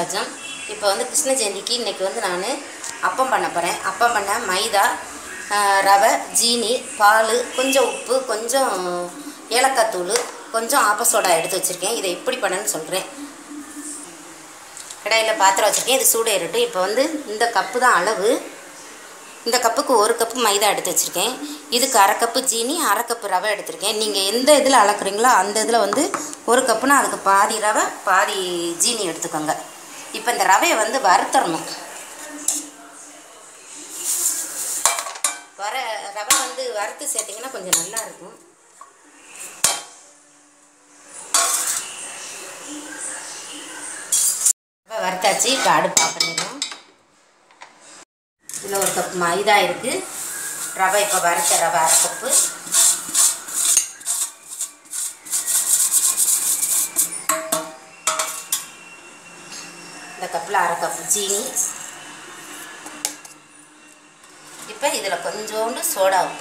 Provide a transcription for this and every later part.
சாம்ராஜ்யம் இப்போ வந்து கிருஷ்ண ஜெயந்திக்கு இன்றைக்கி வந்து நான் அப்பம் பண்ண போகிறேன் அப்பம் பண்ண மைதா ஆஹ், ரவை ஜீனி பால் கொஞ்சம் உப்பு கொஞ்சம் ஏலக்காய் தூள் கொஞ்சம் ஆப்ப சோடா எடுத்து வச்சுருக்கேன் இதை எப்படி பண்ணணும்னு சொல்கிறேன் கடாயில் பாத்திரம் வச்சுருக்கேன் இது சூடு ஏறட்டும் இப்போ வந்து இந்த கப்பு தான் அளவு இந்த கப்புக்கு ஒரு கப்பு மைதா எடுத்து வச்சுருக்கேன் இதுக்கு அரை கப்பு ஜீனி அரை கப்பு ரவை எடுத்திருக்கேன் நீங்கள் எந்த இதில் அளக்குறீங்களோ அந்த இதில் வந்து ஒரு கப்புனா அதுக்கு பாதி ரவை பாதி ஜீனி எடுத்துக்கோங்க இப்போ இந்த ரவையை வந்து வறுத்தரணும் வர ரவை வந்து வறுத்து சேர்த்திங்கன்னா கொஞ்சம் நல்லா இருக்கும் ரவை வறுத்தாச்சு இப்போ அடுப்பு ஆஃப் பண்ணிடலாம் இதில் ஒரு கப் மைதா இருக்குது ரவை இப்போ வறுத்த ரவை அரை கப்பு இந்த கப்பில் அரை கப்பு சீனி இப்போ இதில் கொஞ்சோண்டு சோடா உப்பு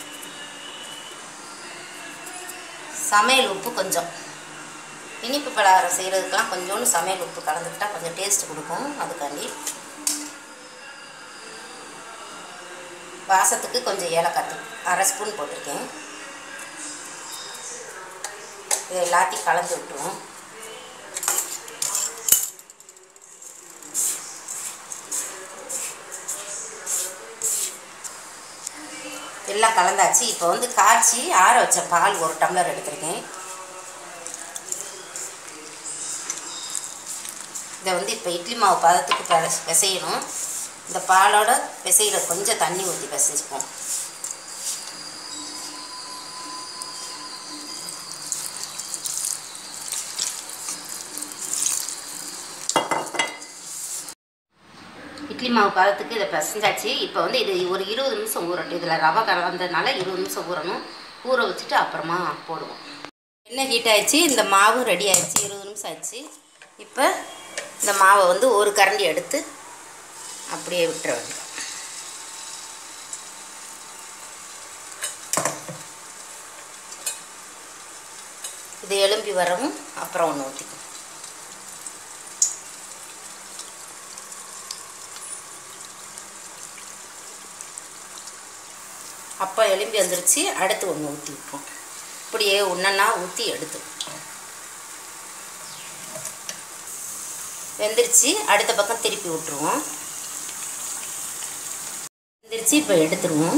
சமையல் உப்பு கொஞ்சம் இனிப்பு பலகாரம் செய்கிறதுக்கெலாம் கொஞ்சோண்டு சமையல் உப்பு கலந்துக்கிட்டால் கொஞ்சம் டேஸ்ட் கொடுக்கும் அதுக்காண்டி வாசத்துக்கு கொஞ்சம் ஏலக்காய் தூள் அரை ஸ்பூன் போட்டிருக்கேன் இது எல்லாத்தையும் கலந்து விட்டுருவோம் எல்லாம் கலந்தாச்சு இப்போ வந்து காய்ச்சி ஆற வச்ச பால் ஒரு டம்ளர் எடுத்திருக்கேன் இதை வந்து இப்போ இட்லி மாவு பதத்துக்கு பெ- பிசையணும் இந்த பாலோட பிசைகிற கொஞ்சம் தண்ணி ஊற்றி பிசைஞ்சுப்போம் இட்லி மாவு பதத்துக்கு இதை பிசைஞ்சாச்சு இப்போ வந்து இது ஒரு இருபது நிமிஷம் ஊறட்டும் இதில் ரவை கலந்ததுனால இருபது நிமிஷம் ஊறணும் ஊற வச்சுட்டு அப்புறமா போடுவோம் எண்ணெய் ஹீட் ஆயிடுச்சு இந்த மாவு ரெடி ஆயிடுச்சு இருபது நிமிஷம் ஆயிடுச்சு இப்போ இந்த மாவை வந்து ஒரு கரண்டி எடுத்து அப்படியே விட்டுற வேண்டியது இது எலும்பி வரவும் அப்புறம் ஒன்று ஊற்றிக்கும் அப்போ எலும்பி வந்துருச்சு அடுத்து ஒன்று ஊற்றி விட்ருவோம் இப்படியே ஒன்றா ஊற்றி எடுத்து வெந்துருச்சு அடுத்த பக்கம் திருப்பி விட்ருவோம் வெந்துருச்சு இப்போ எடுத்துருவோம்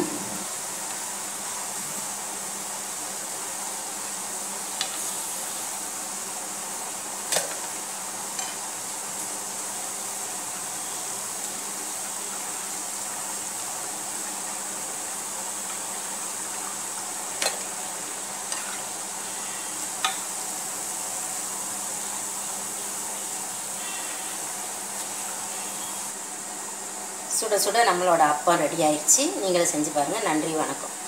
சுட சுட நம்மளோட அப்பம் ரெடி ஆயிடுச்சு நீங்களும் செஞ்சு பாருங்கள் நன்றி வணக்கம்